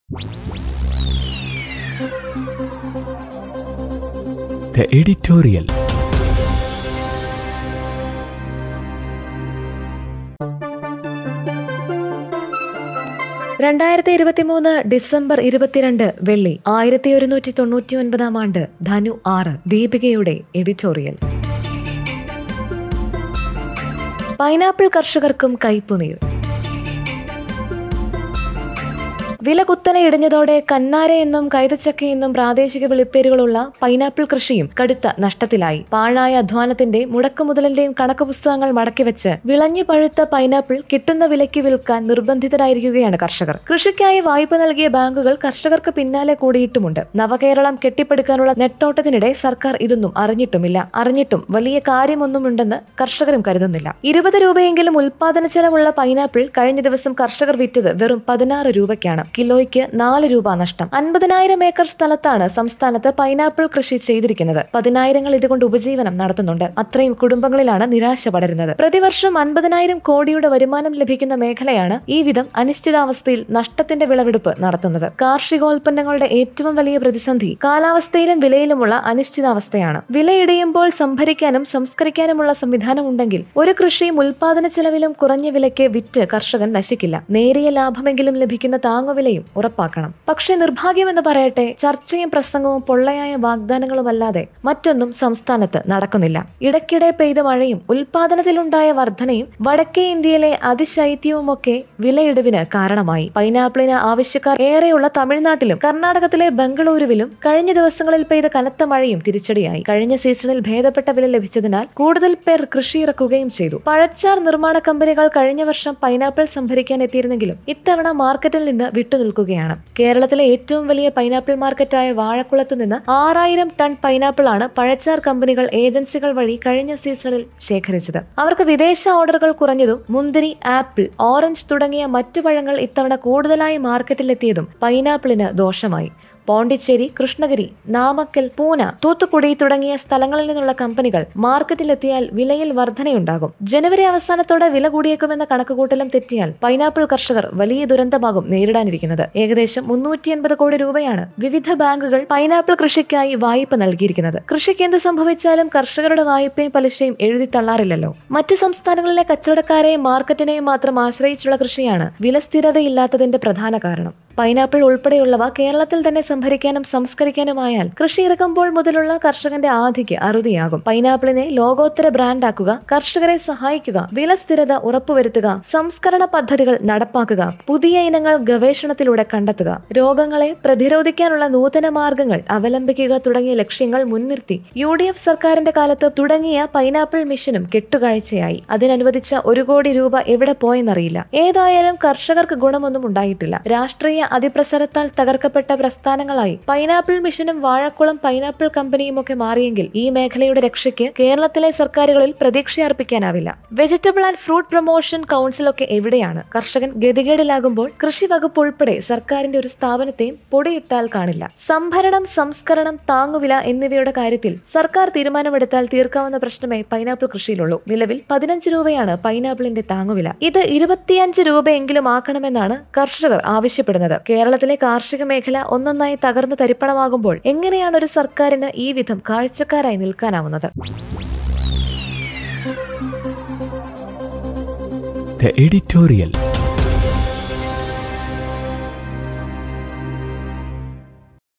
The editorial. രണ്ടായിരത്തി ഇരുപത്തിമൂന്ന് December ഇരുപത്തിരണ്ട് വെള്ളി ആയിരത്തി ഒരുന്നൂറ്റി തൊണ്ണൂറ്റി ഒൻപതാം ആണ്ട് ധനു ആറ് ദീപികയുടെ എഡിറ്റോറിയൽ പൈനാപ്പിൾ കർഷകർക്കും കയ്പുനീർ വില കുത്തനെ ഇടിഞ്ഞതോടെ കന്നാര എന്നും കൈതച്ചക്ക എന്നും പ്രാദേശിക വിളിപ്പേരുകളുള്ള പൈനാപ്പിൾ കൃഷിയും കടുത്ത നഷ്ടത്തിലായി പാഴായ അധ്വാനത്തിന്റെ മുടക്കുമുതലിന്റെയും കണക്ക് പുസ്തകങ്ങൾ മടക്കിവെച്ച് വിളഞ്ഞു പഴുത്ത പൈനാപ്പിൾ കിട്ടുന്ന വിലയ്ക്ക് വിൽക്കാൻ നിർബന്ധിതരായിരിക്കുകയാണ് കർഷകർ കൃഷിക്കായി വായ്പ നൽകിയ ബാങ്കുകൾ കർഷകർക്ക് പിന്നാലെ കൂടിയിട്ടുമുണ്ട് നവകേരളം കെട്ടിപ്പടുക്കാനുള്ള നെട്ടോട്ടത്തിനിടെ സർക്കാർ ഇതൊന്നും അറിഞ്ഞിട്ടുമില്ല അറിഞ്ഞിട്ടും വലിയ കാര്യമൊന്നുമുണ്ടെന്ന് കർഷകരും കരുതുന്നില്ല ഇരുപത് രൂപയെങ്കിലും ഉൽപാദന ചെലവുള്ള പൈനാപ്പിൾ കഴിഞ്ഞ ദിവസം കർഷകർ വിറ്റത് വെറും പതിനാറ് രൂപയ്ക്കാണ് കിലോയ്ക്ക് നാല് രൂപ നഷ്ടം അൻപതിനായിരം ഏക്കർ സ്ഥലത്താണ് സംസ്ഥാനത്ത് പൈനാപ്പിൾ കൃഷി ചെയ്തിരിക്കുന്നത് പതിനായിരങ്ങൾ ഇതുകൊണ്ട് ഉപജീവനം നടത്തുന്നുണ്ട് അത്രയും കുടുംബങ്ങളിലാണ് നിരാശ പടരുന്നത് പ്രതിവർഷം അൻപതിനായിരം കോടിയുടെ വരുമാനം ലഭിക്കുന്ന മേഖലയാണ് ഈ വിധം അനിശ്ചിതാവസ്ഥയിൽ നഷ്ടത്തിന്റെ വിളവെടുപ്പ് നടത്തുന്നത് കാർഷികോൽപ്പന്നങ്ങളുടെ ഏറ്റവും വലിയ പ്രതിസന്ധി കാലാവസ്ഥയിലും വിലയിലുമുള്ള അനിശ്ചിതാവസ്ഥയാണ് വിലയിടിയുമ്പോൾ സംഭരിക്കാനും സംസ്കരിക്കാനുമുള്ള സംവിധാനം ഉണ്ടെങ്കിൽ ഒരു കൃഷിയും ഉൽപാദന ചെലവിലും കുറഞ്ഞ വിലയ്ക്ക് വിറ്റ് കർഷകൻ നശിക്കില്ല നേരിയ ലാഭമെങ്കിലും ലഭിക്കുന്ന താങ്ങുവിലയും ഉറപ്പാക്കണം പക്ഷേ നിർഭാഗ്യമെന്ന് പറയട്ടെ ചർച്ചയും പ്രസംഗവും പൊള്ളയായ വാഗ്ദാനങ്ങളുമല്ലാതെ മറ്റൊന്നും സംസ്ഥാനത്ത് നടക്കുന്നില്ല ഇടയ്ക്കിടെ പെയ്ത മഴയും ഉൽപാദനത്തിലുണ്ടായ വർധനയും വടക്കേ ഇന്ത്യയിലെ അതിശൈത്യവുമൊക്കെ വിലയിടിവിന് കാരണമായി പൈനാപ്പിളിന് ആവശ്യക്കാർ ഏറെയുള്ള തമിഴ്നാട്ടിലും കർണാടകത്തിലെ ബംഗളൂരുവിലും കഴിഞ്ഞ ദിവസങ്ങളിൽ പെയ്ത കനത്ത മഴയും തിരിച്ചടിയായി കഴിഞ്ഞ സീസണിൽ ഭേദപ്പെട്ട വില ലഭിച്ചതിനാൽ കൂടുതൽ പേർ കൃഷി ഇറക്കുകയും ചെയ്തു പഴച്ചാർ നിർമ്മാണ കമ്പനികൾ കഴിഞ്ഞ വർഷം പൈനാപ്പിൾ സംഭരിക്കാൻ എത്തിയിരുന്നെങ്കിലും ഇത്തവണ മാർക്കറ്റിൽ നിന്ന് വിട്ടുനിൽക്കുകയാണ് കേരളത്തിലെ ഏറ്റവും വലിയ പൈനാപ്പിൾ മാർക്കറ്റായ വാഴക്കുളത്തു നിന്ന് ആറായിരം ടൺ പൈനാപ്പിൾ ആണ് പഴച്ചാർ കമ്പനികൾ ഏജൻസികൾ വഴി കഴിഞ്ഞ സീസണിൽ ശേഖരിച്ചത് അവർക്ക് വിദേശ ഓർഡറുകൾ കുറഞ്ഞതും മുന്തിരി ആപ്പിൾ ഓറഞ്ച് തുടങ്ങിയ മറ്റു പഴങ്ങൾ ഇത്തവണ കൂടുതലായി മാർക്കറ്റിലെത്തിയതും പൈനാപ്പിളിന് ദോഷമായി പോണ്ടിച്ചേരി കൃഷ്ണഗിരി നാമക്കൽ പൂന തൂത്തുക്കുടി തുടങ്ങിയ സ്ഥലങ്ങളിൽ നിന്നുള്ള കമ്പനികൾ മാർക്കറ്റിലെത്തിയാൽ വിലയിൽ വർധനയുണ്ടാകും ജനുവരി അവസാനത്തോടെ വില കൂടിയേക്കുമെന്ന കണക്കുകൂട്ടലും തെറ്റിയാൽ പൈനാപ്പിൾ കർഷകർ വലിയ ദുരന്തമാകും നേരിടാനിരിക്കുന്നത് ഏകദേശം മുന്നൂറ്റി എൺപത് കോടി രൂപയാണ് വിവിധ ബാങ്കുകൾ പൈനാപ്പിൾ കൃഷിക്കായി വായ്പ നൽകിയിരിക്കുന്നത് കൃഷിക്ക് എന്ത് സംഭവിച്ചാലും കർഷകരുടെ വായ്പയും പലിശയും എഴുതി തള്ളാറില്ലല്ലോ മറ്റു സംസ്ഥാനങ്ങളിലെ കച്ചവടക്കാരെയും മാർക്കറ്റിനെയും മാത്രം ആശ്രയിച്ചുള്ള കൃഷിയാണ് വില സ്ഥിരതയില്ലാത്തതിന്റെ പ്രധാന കാരണം പൈനാപ്പിൾ ഉൾപ്പെടെയുള്ളവ കേരളത്തിൽ തന്നെ സംഭരിക്കാനും സംസ്കരിക്കാനുമായാൽ കൃഷി ഇറക്കുമ്പോൾ മുതലുള്ള കർഷകന്റെ ആധിക്ക് അറുതിയാകും പൈനാപ്പിളിനെ ലോകോത്തര ബ്രാൻഡാക്കുക കർഷകരെ സഹായിക്കുക വില സ്ഥിരത ഉറപ്പുവരുത്തുക സംസ്കരണ പദ്ധതികൾ നടപ്പാക്കുക പുതിയ ഇനങ്ങൾ ഗവേഷണത്തിലൂടെ കണ്ടെത്തുക രോഗങ്ങളെ പ്രതിരോധിക്കാനുള്ള നൂതന മാർഗങ്ങൾ അവലംബിക്കുക തുടങ്ങിയ ലക്ഷ്യങ്ങൾ മുൻനിർത്തി യു ഡി എഫ് സർക്കാരിന്റെ കാലത്ത് തുടങ്ങിയ പൈനാപ്പിൾ മിഷനും കെട്ടുകാഴ്ചയായി അതിനനുവദിച്ച ഒരു കോടി രൂപ എവിടെ പോയെന്നറിയില്ല ഏതായാലും കർഷകർക്ക് ഗുണമൊന്നും ഉണ്ടായിട്ടില്ല രാഷ്ട്രീയ അതിപ്രസരത്താൽ തകർക്കപ്പെട്ട പ്രസ്ഥാനങ്ങളായി പൈനാപ്പിൾ മിഷനും വാഴക്കുളം പൈനാപ്പിൾ കമ്പനിയും ഒക്കെ മാറിയെങ്കിൽ ഈ മേഖലയുടെ രക്ഷയ്ക്ക് കേരളത്തിലെ സർക്കാരുകളിൽ പ്രതീക്ഷയർപ്പിക്കാനാവില്ല vegetable and fruit promotion council ഒക്കെ എവിടെയാണ് കർഷകൻ ഗതികേടിലാകുമ്പോൾ കൃഷി വകുപ്പ് ഉൾപ്പെടെ സർക്കാരിന്റെ ഒരു സ്ഥാപനത്തെയും പൊടിയിട്ടാൽ കാണില്ല സംഭരണം സംസ്കരണം താങ്ങുവില എന്നിവയുടെ കാര്യത്തിൽ സർക്കാർ തീരുമാനമെടുത്താൽ തീർക്കാവുന്ന പ്രശ്നമേ പൈനാപ്പിൾ കൃഷിയിലുള്ളൂ നിലവിൽ പതിനഞ്ച് രൂപയാണ് പൈനാപ്പിളിന്റെ താങ്ങുവില ഇത് ഇരുപത്തിയഞ്ച് രൂപയെങ്കിലും ആക്കണമെന്നാണ് കർഷകർ ആവശ്യപ്പെടുന്നത് കേരളത്തിലെ കാർഷിക മേഖല ഒന്നൊന്നായി തകർന്ന് തരിപ്പണമാകുമ്പോൾ എങ്ങനെയാണ് ഒരു സർക്കാരിന് ഈ വിധം കാഴ്ചക്കാരായി നിൽക്കാനാവുന്നത് The editorial.